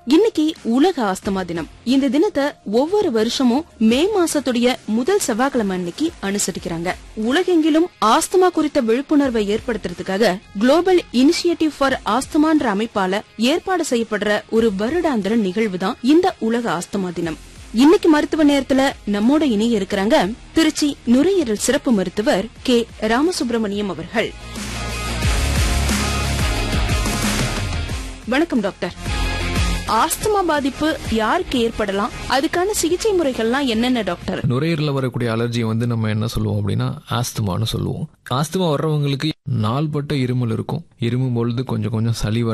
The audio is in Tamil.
இன்னைக்கு உலக ஆஸ்துமா தினம் இந்த தினத்தை ஒவ்வொரு வருஷமும் மே மாசத்துடைய முதல் செவ்வாய்க்கிழமை அன்னைக்கு அனுசரிக்கிறாங்க உலகெங்கிலும் ஆஸ்துமா குறித்த விழிப்புணர்வை ஏற்படுத்துறதுக்காக குளோபல் இனிஷியேட்டிவ் ஃபார் ஆஸ்துமான்ற அமைப்பால ஏற்பாடு செய்யப்படுற ஒரு வருடாந்திர நிகழ்வு தான் இந்த உலக ஆஸ்துமா தினம் இன்னைக்கு மருத்துவ நேரத்துல நம்மோட இணைய இருக்கிறாங்க திருச்சி நுரையீரல் சிறப்பு மருத்துவர் கே ராமசுப்ரமணியம் அவர்கள் வணக்கம் டாக்டர் ஆஸ்துமா பாதிப்பு யாருக்கு ஏற்படலாம் அதுக்கான சிகிச்சை முறைகள்லாம் என்னென்ன டாக்டர் நுரையீரலில் வரக்கூடிய அலர்ஜியை வந்து நம்ம என்ன சொல்லுவோம் அப்படின்னா ஆஸ்துமான்னு சொல்லுவோம் ஆஸ்துமா வர்றவங்களுக்கு நாள்பட்ட இருமல் இருக்கும் இருமும் பொழுது கொஞ்சம் கொஞ்சம் சளி வர